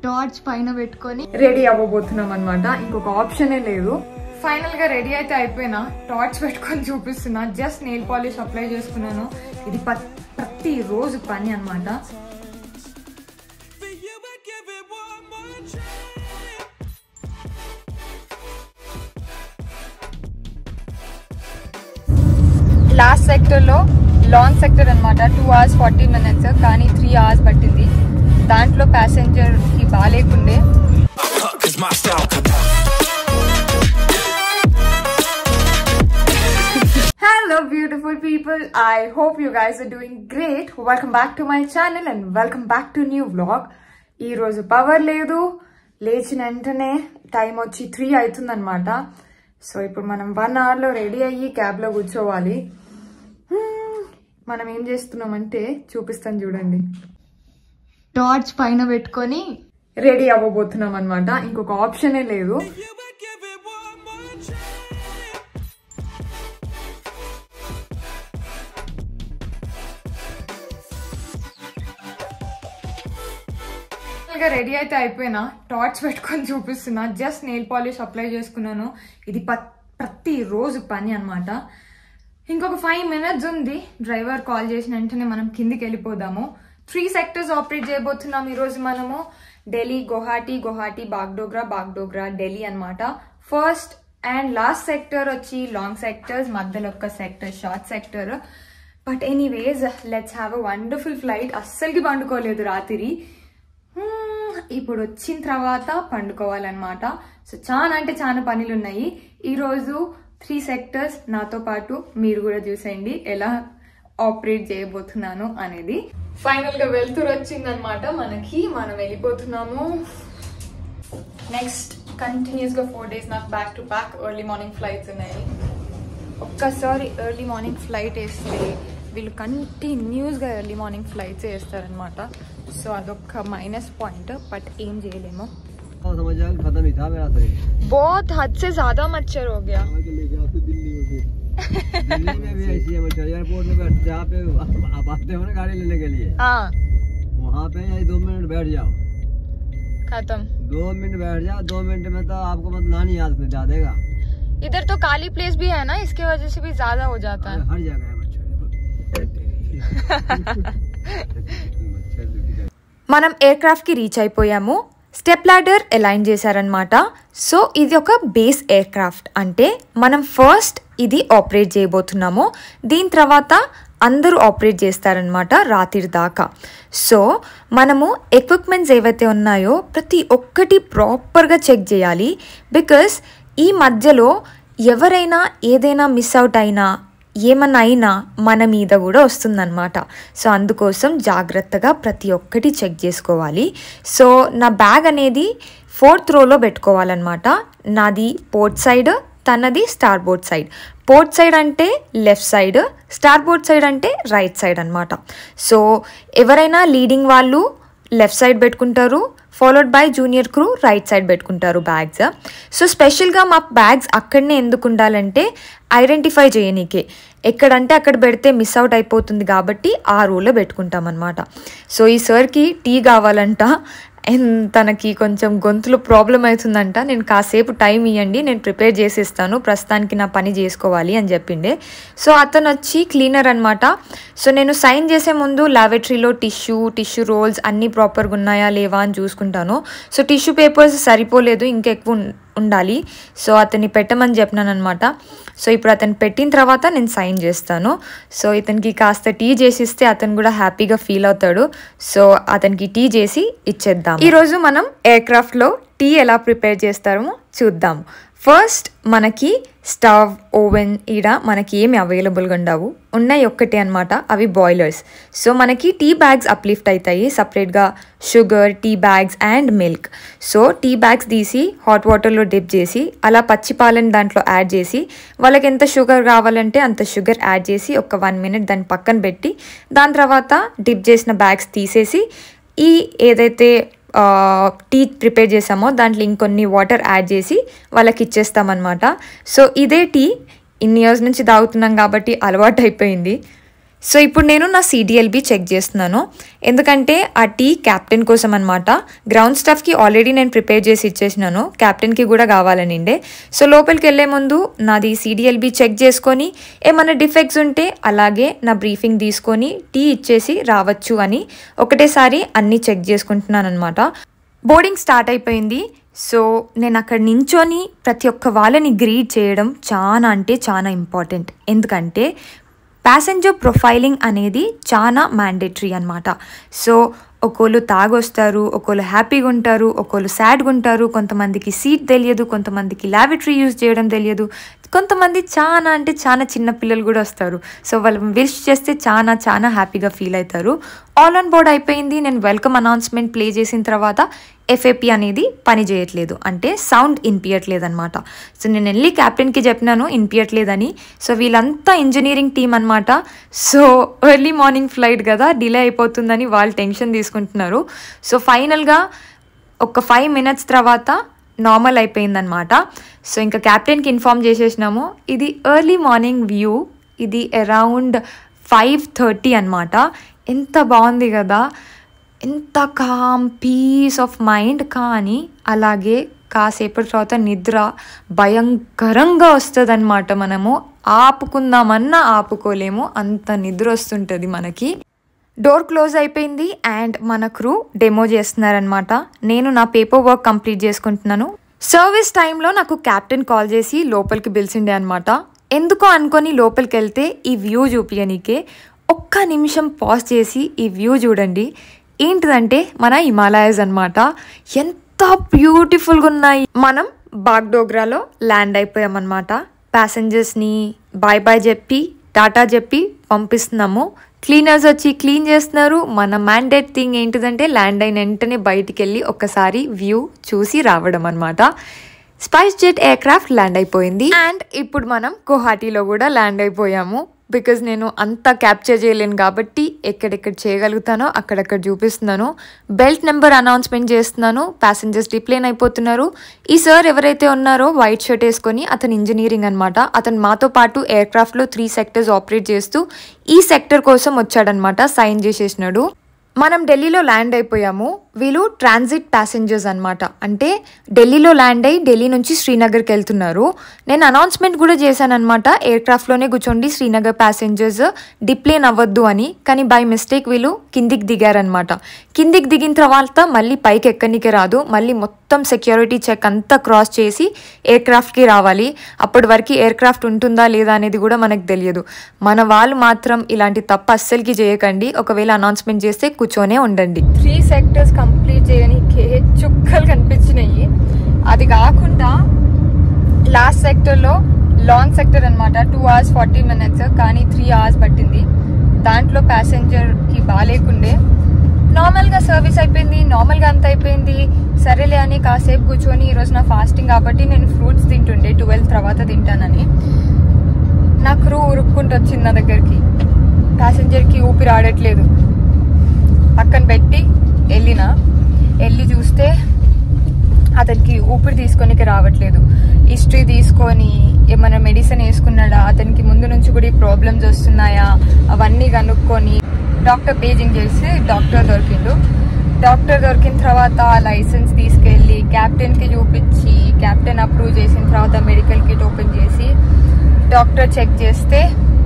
Torch పైన పెట్టుకొని ready అవ్వబోతున్నాం అనమాట ఇంకొక ఆప్షనే లేదు ఫైనల్ గా రెడీ అయితే అయిపోయినా టార్చ్ పెట్టుకొని చూపిస్తున్నా జస్ట్ నెయిల్ పాలిష్ అప్లై చేసుకున్నాను ఇది ప- ప్రతి రోజు పని అన్నమాట For you, I give it one more try. Last sector లో లాంగ్ సెక్టర్ అన్నమాట టూ అవర్స్ ఫార్టీ మినిట్స్ కానీ త్రీ అవర్స్ పట్టింది దాంట్లో ప్యాసింజర్ కి బాగాలేకుండే Cause my style. Hello, beautiful people. I hope you guys are doing great. Welcome back to my channel and welcome back to new vlog. ఈ రోజు power లేదు లేచిన వెంటనే time వచ్చి త్రీ అవుతుందన్నమాట సో ఇప్పుడు మనం వన్ అవర్లో రెడీ అయ్యి క్యాబ్లో కూర్చోవాలి Hmm, మనం ఏం చేస్తున్నామంటే చూపిస్తాను చూడండి టార్చ్ పైన పెట్టుకొని రెడీ అవ్వబోతున్నాం అనమాట ఇంకొక ఆప్షనే లేదు You, I give it one more try. గా రెడీ అయితే అయిపోయినా టార్చ్ పెట్టుకొని చూపిస్తున్నా జస్ట్ నెయిల్ పాలిష్ అప్లై చేసుకున్నాను ఇది ప- ప్రతి రోజు పని అన్నమాట ఇంకొక ఫైవ్ మినిట్స్ ఉంది డ్రైవర్ కాల్ చేసిన వెంటనే మనం కిందికి వెళ్ళిపోదాము త్రీ సెక్టర్స్ ఆపరేట్ చేయబోతున్నాం ఈ రోజు మనము ఢిల్లీ గువాహటి గువాహటి బాగ్డోగ్రా బాగ్డోగ్రా ఢిల్లీ అన్నమాట ఫస్ట్ అండ్ లాస్ట్ సెక్టర్ వచ్చి లాంగ్ సెక్టర్స్ మధ్యలో ఒక sector short sector but anyways let's have a wonderful flight అస్సలకి పండుకోలేదు రాత్రి Hmm, ఇప్పుడు వచ్చిన తర్వాత పండుకోవాలన్నమాట సో చాలా అంటే చాలా పనులు ఉన్నాయి ఈరోజు త్రీ సెక్టర్స్ నాతో పాటు మీరు కూడా చూసేయండి ఎలా ఆపరేట్ చేయబోతున్నాను అనేది ఫైనల్ గా వెళ్తురు వచ్చిందనమాట మనకి మనం వెళ్ళిపోతున్నాము నెక్స్ట్ కంటిన్యూస్ గా ఫోర్ డేస్ నాకు back to back early morning flights ఉన్నాయి ఒక్కసారి ఎర్లీ మార్నింగ్ ఫ్లైట్ వేస్తే వీళ్ళు కంటిన్యూస్గా ఎర్లీ మార్నింగ్ ఫ్లైట్స్ వేస్తారనమాట సో అదొక మైనస్ పాయింట్ బట్ ఏం చేయలేము और समझ जाओ खत्म ही था मेरा शरीर बहुत हद से ज्यादा मच्छर हो गया आगे ले गया तो दिल्ली में फिर दिल्ली में भी ऐसी है मच्छर एयरपोर्ट में बैठ जहाँ पे आप आते हो ना गाड़ी लेने के लिए हाँ वहाँ पे यही दो मिनट बैठ जाओ खत्म दो मिनट बैठ जाओ दो मिनट में तो आपको मतलब नानी याद कर जा देगा इधर तो काली प्लेस भी है ना इसके वजह से भी ज्यादा हो जाता है हर जगह है मच्छर మనం ఎయిర్క్రాఫ్ట్ కి రీచ్ అయిపోయాము స్టెప్ లాడర్ అలైన్ చేశారనమాట సో ఇది ఒక బేస్ ఎయిర్క్రాఫ్ట్ అంటే మనం ఫస్ట్ ఇది ఆపరేట్ చేయబోతున్నాము దీని తర్వాత అందరూ ఆపరేట్ చేస్తారనమాట రాత్రి దాకా సో మనము ఎక్విప్మెంట్స్ ఏవైతే ఉన్నాయో ప్రతి ఒక్కటి ప్రాపర్గా చెక్ చేయాలి బికాస్ ఈ మధ్యలో ఎవరైనా ఏదైనా మిస్ అవుట్ అయినా ఏమన్నా అయినా మన మీద కూడా వస్తుందన్నమాట సో అందుకోసం జాగ్రత్తగా ప్రతి ఒక్కటి చెక్ చేసుకోవాలి సో నా బ్యాగ్ అనేది ఫోర్త్ రోలో పెట్టుకోవాలన్నమాట నాది పోర్ట్ సైడ్ తనది starboard side port side అంటే left side starboard side అంటే రైట్ సైడ్ అనమాట సో ఎవరైనా లీడింగ్ వాళ్ళు లెఫ్ట్ సైడ్ పెట్టుకుంటారు followed by junior crew right side పెట్టుకుంటారు బ్యాగ్స్ సో స్పెషల్గా మా బ్యాగ్స్ అక్కడనే ఎందుకు ఉండాలంటే ఐడెంటిఫై చేయనీకే ఎక్కడంటే అక్కడ పెడితే మిస్ అవుట్ అయిపోతుంది కాబట్టి ఆ రూల్లో పెట్టుకుంటాం అనమాట సో ఈ సార్కి టీ కావాలంట అండ్ తనకి కొంచెం గొంతులో ప్రాబ్లం అవుతుందంట నేను కాసేపు టైం ఇవ్వండి నేను ప్రిపేర్ చేసేస్తాను ప్రస్తుతానికి నా పని చేసుకోవాలి అని చెప్పిండే సో అతను వచ్చి క్లీనర్ అనమాట సో నేను సైన్ చేసే ముందు లాబొరేటరీలో టిష్యూ టిష్యూ రోల్స్ అన్నీ ప్రాపర్గా ఉన్నాయా లేవా అని చూసుకుంటాను సో టిష్యూ పేపర్స్ సరిపోలేదు ఇంకెక్కువ ఉం- ఉండాలి సో అతన్ని పెట్టమని చెప్పినాను అనమాట సో ఇప్పుడు అతను పెట్టిన తర్వాత నేను సైన్ చేస్తాను సో ఇతనికి కాస్త టీ చేసిస్తే అతను కూడా హ్యాపీగా ఫీల్ అవుతాడు సో అతనికి టీ చేసి ఇచ్చేద్దాం ఈరోజు మనం ఎయిర్క్రాఫ్ట్లో టీ ఎలా ప్రిపేర్ చేస్తామో చూద్దాం ఫస్ట్ మనకి స్టవ్ ఓవెన్ ఈడ మనకి ఏమి అవైలబుల్గా ఉండవు ఉన్నాయి ఒక్కటే అనమాట అవి బాయిలర్స్ సో మనకి టీ బ్యాగ్స్ అప్లిఫ్ట్ అవుతాయి సపరేట్గా sugar tea bags and milk so tea bags తీసి హాట్ వాటర్లో డిప్ చేసి అలా పచ్చి పాలని దాంట్లో యాడ్ చేసి వాళ్ళకి ఎంత షుగర్ కావాలంటే అంత షుగర్ యాడ్ చేసి ఒక వన్ మినిట్ దాన్ని పక్కన పెట్టి దాని తర్వాత డిప్ చేసిన బ్యాగ్స్ తీసేసి ఈ ఏదైతే ఆ, టీ ప్రిపేర్ చేసామో దాంట్లో ఇంకొన్ని వాటర్ యాడ్ చేసి వాళ్ళకి ఇచ్చేస్తామన్నమాట సో ఇదే టీ ఇన్ని ఇయర్స్ నుంచి తాగుతున్నాం కాబట్టి అలవాటు అయిపోయింది సో ఇప్పుడు నేను నా సిడిఎల్బి చెక్ చేస్తున్నాను ఎందుకంటే ఆ టీ క్యాప్టెన్ కోసం అనమాట గ్రౌండ్ స్టఫ్కి ఆల్రెడీ నేను ప్రిపేర్ చేసి ఇచ్చేసినాను క్యాప్టెన్కి కూడా కావాలనిండే సో లోపలికి వెళ్ళే ముందు నాది సిడిఎల్బి చెక్ చేసుకొని ఏమైనా డిఫెక్ట్స్ ఉంటే అలాగే నా బ్రీఫింగ్ తీసుకొని టీ ఇచ్చేసి రావచ్చు అని ఒకటేసారి అన్నీ చెక్ చేసుకుంటున్నాను అనమాట బోర్డింగ్ స్టార్ట్ అయిపోయింది సో నేను అక్కడ నించొని ప్రతి ఒక్క వాళ్ళని గ్రీట్ చేయడం చాలా అంటే చాలా ఇంపార్టెంట్ ఎందుకంటే ప్యాసింజర్ ప్రొఫైలింగ్ అనేది చాలా మ్యాండేటరీ అనమాట సో ఒకళ్ళు తాగొస్తారు ఒకళ్ళు హ్యాపీగా ఉంటారు ఒకళ్ళు సాడ్గా ఉంటారు కొంతమందికి సీట్ తెలియదు కొంతమందికి ల్యాబరేటరీ యూజ్ చేయడం తెలియదు కొంతమంది చాలా అంటే చాలా చిన్న పిల్లలు కూడా వస్తారు సో వాళ్ళు విష్ చేస్తే చాలా చాలా హ్యాపీగా ఫీల్ అవుతారు ఆల్ ఆన్ బోర్డ్ అయిపోయింది నేను వెల్కమ్ అనౌన్స్మెంట్ ప్లే చేసిన తర్వాత ఎఫ్ఏపి అనేది పని చేయట్లేదు అంటే సౌండ్ ఇన్పియట్లేదు అనమాట సో నేను వెళ్ళి క్యాప్టెన్కి చెప్పినాను ఇన్పియట్లేదని సో వీళ్ళంతా ఇంజనీరింగ్ టీం అనమాట సో ఎర్లీ మార్నింగ్ ఫ్లైట్ కదా డిలే అయిపోతుందని వాళ్ళు టెన్షన్ తీసుకుంటున్నారు సో ఫైనల్గా ఒక ఫైవ్ మినిట్స్ తర్వాత నార్మల్ అయిపోయిందనమాట సో ఇంకా క్యాప్టెన్కి ఇన్ఫామ్ చేసేసినాము ఇది ఎర్లీ మార్నింగ్ వ్యూ ఇది అరౌండ్ ఫైవ్ థర్టీ అనమాట ఎంత బాగుంది కదా ఎంత కామ్ పీస్ ఆఫ్ మైండ్ కానీ అలాగే కాసేపటి తర్వాత నిద్ర భయంకరంగా వస్తుంది మనము ఆపుకుందామన్నా ఆపుకోలేము అంత నిద్ర వస్తుంటుంది మనకి డోర్ క్లోజ్ అయిపోయింది అండ్ మన క్రూ డెమో చేస్తున్నారనమాట నేను నా పేపర్ వర్క్ కంప్లీట్ చేసుకుంటున్నాను సర్వీస్ టైంలో నాకు క్యాప్టెన్ కాల్ చేసి లోపలికి పిలిచిండే అనమాట ఎందుకో అనుకొని లోపలికి వెళ్తే ఈ వ్యూ చూపించనీకే ఒక్క నిమిషం పాజ్ చేసి ఈ వ్యూ చూడండి ఏంటిదంటే మన హిమాలయస్ అనమాట ఎంత బ్యూటిఫుల్గా ఉన్నాయి మనం బాగ్డోగ్రాలో ల్యాండ్ అయిపోయామన్నమాట ప్యాసింజర్స్ని బాయ్ బాయ్ చెప్పి టాటా చెప్పి పంపిస్తున్నాము క్లీనర్స్ వచ్చి క్లీన్ చేస్తున్నారు మన మ్యాండేట్ థింగ్ ఏంటిదంటే ల్యాండ్ అయిన వెంటనే బయటికి వెళ్ళి ఒక్కసారి వ్యూ చూసి రావడం అనమాట SpiceJet aircraft land అయిపోయింది అండ్ ఇప్పుడు మనం గువాహటీలో కూడా ల్యాండ్ అయిపోయాము బికాజ్ నేను అంతా క్యాప్చర్ చేయలేను కాబట్టి ఎక్కడెక్కడ చేయగలుగుతానో అక్కడక్కడ చూపిస్తున్నాను బెల్ట్ నెంబర్ అనౌన్స్మెంట్ చేస్తున్నాను ప్యాసింజర్స్ డిప్లేన్ అయిపోతున్నారు ఈ సార్ ఎవరైతే ఉన్నారో వైట్ షర్ట్ వేసుకొని అతను ఇంజనీరింగ్ అనమాట అతను మాతో పాటు ఎయిర్ క్రాఫ్ట్లో త్రీ సెక్టర్స్ ఆపరేట్ చేస్తూ ఈ సెక్టర్ కోసం వచ్చాడనమాట సైన్ చేసేసినాడు మనం ఢిల్లీలో ల్యాండ్ అయిపోయాము వీళ్ళు ట్రాన్సిట్ ప్యాసింజర్స్ అనమాట అంటే ఢిల్లీలో ల్యాండ్ అయ్యి ఢిల్లీ నుంచి శ్రీనగర్కి వెళ్తున్నారు నేను అనౌన్స్మెంట్ కూడా చేశాను అనమాట ఎయిర్ క్రాఫ్ట్లోనే కూర్చోండి శ్రీనగర్ ప్యాసింజర్స్ డిప్లేన్ అవ్వద్దు అని కానీ బై మిస్టేక్ వీళ్ళు కిందికి దిగారనమాట కిందికి దిగిన తర్వాత మళ్ళీ పైకి ఎక్కడికే రాదు మళ్ళీ మొత్తం సెక్యూరిటీ చెక్ అంతా క్రాస్ చేసి ఎయిర్ క్రాఫ్ట్కి రావాలి అప్పటి వరకు ఎయిర్ క్రాఫ్ట్ ఉంటుందా లేదా అనేది కూడా మనకు తెలియదు మన వాళ్ళు మాత్రం ఇలాంటి తప్పు అస్సలకి చేయకండి ఒకవేళ అనౌన్స్మెంట్ చేస్తే కూర్చొనే ఉండండి త్రీ సెక్టర్స్ కంప్లీట్ చేయడానికి చుక్కలు కనిపించినాయి అది కాకుండా లాస్ట్ సెక్టర్లో లాంగ్ సెక్టర్ అనమాట టూ అవర్స్ ఫార్టీ మినిట్స్ కానీ త్రీ అవర్స్ పట్టింది దాంట్లో ప్యాసింజర్కి బాగాలేకుండే నార్మల్గా సర్వీస్ అయిపోయింది నార్మల్గా అంత అయిపోయింది సరేలే అని కాసేపు కూర్చొని ఈరోజు నా ఫాస్టింగ్ కాబట్టి నేను ఫ్రూట్స్ తింటుండే ట్వెల్వ్ తర్వాత తింటానని నా క్రూ ఉరుక్కుంటూ వచ్చింది నా దగ్గరికి ప్యాసింజర్కి ఊపిరి ఆడట్లేదు పక్కన పెట్టి వెళ్ళిన వెళ్ళి చూస్తే అతనికి ఊపిరి తీసుకొనికి రావట్లేదు హిస్టరీ తీసుకొని ఏమైనా మెడిసిన్ వేసుకున్నాడా అతనికి ముందు నుంచి కూడా ఈ ప్రాబ్లమ్స్ వస్తున్నాయా అవన్నీ కనుక్కొని డాక్టర్ పేజింగ్ చేసి డాక్టర్ దొరికిండు డాక్టర్ దొరికిన తర్వాత లైసెన్స్ తీసుకెళ్ళి క్యాప్టెన్కి చూపించి క్యాప్టెన్ అప్రూవ్ చేసిన తర్వాత మెడికల్ కిట్ ఓపెన్ చేసి డాక్టర్ చెక్ చేస్తే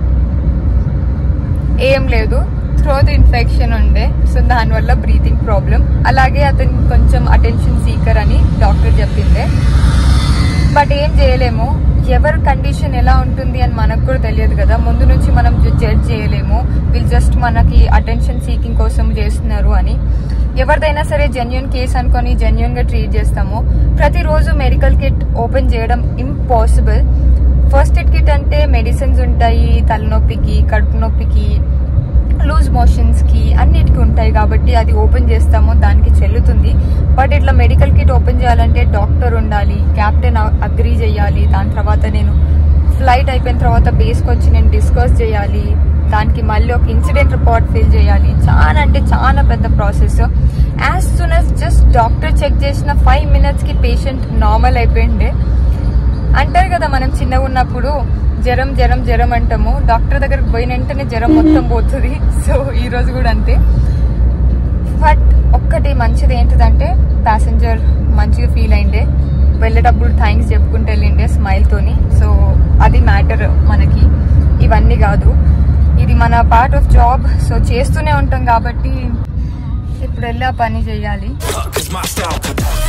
ఏం లేదు థ్రోత్ ఇన్ఫెక్షన్ ఉండే సో దానివల్ల బ్రీతింగ్ ప్రాబ్లం అలాగే అతనికి కొంచెం అటెన్షన్ సీకర్ అని డాక్టర్ చెప్పిందే బట్ ఏం చేయలేము ఎవరి కండిషన్ ఎలా ఉంటుంది అని మనకు కూడా తెలియదు కదా ముందు నుంచి మనం జడ్జ్ చేయలేము వీళ్ళు జస్ట్ మనకి అటెన్షన్ సీకింగ్ కోసం చేస్తున్నారు అని ఎవరిదైనా సరే జెన్యున్ కేస్ అనుకొని జెన్యున్ గా ట్రీట్ చేస్తాము ప్రతిరోజు మెడికల్ కిట్ ఓపెన్ చేయడం ఇంపాసిబుల్ ఫస్ట్ ఎయిడ్ కిట్ అంటే మెడిసిన్స్ ఉంటాయి తలనొప్పికి కడుపు నొప్పికి లూజ్ మోషన్స్ కి అన్నిటికీ ఉంటాయి కాబట్టి అది ఓపెన్ చేస్తాము దానికి చెల్లుతుంది బట్ ఇట్లా మెడికల్ కిట్ ఓపెన్ చేయాలంటే డాక్టర్ ఉండాలి క్యాప్టెన్ అగ్రీ చేయాలి దాని తర్వాత నేను ఫ్లైట్ అయిపోయిన తర్వాత బేస్కి వచ్చి నేను డిస్కస్ చేయాలి దానికి మళ్ళీ ఒక ఇన్సిడెంట్ రిపోర్ట్ ఫిల్ చేయాలి చాలా అంటే చాలా పెద్ద process as soon as just doctor check చేసిన ఫైవ్ మినిట్స్కి పేషెంట్ నార్మల్ అయిపోయిండే అంటారు కదా మనం చిన్నగా ఉన్నప్పుడు జ్వరం జ్వరం జ్వరం అంటాము డాక్టర్ దగ్గరకు పోయిన వెంటనే జ్వరం మొత్తం పోతుంది సో ఈ రోజు కూడా అంతే బట్ ఒక్కటి మంచిది ఏంటిదంటే ప్యాసింజర్ మంచిగా ఫీల్ అయిండే వెళ్ళేటప్పుడు థ్యాంక్స్ చెప్పుకుంటూ వెళ్ళిండే స్మైల్ తోని సో అది మ్యాటర్ మనకి ఇవన్నీ కాదు ఇది మన పార్ట్ ఆఫ్ జాబ్ సో చేస్తూనే ఉంటాం కాబట్టి ఇప్పుడు వెళ్ళి ఆ పని చేయాలి Cause my style could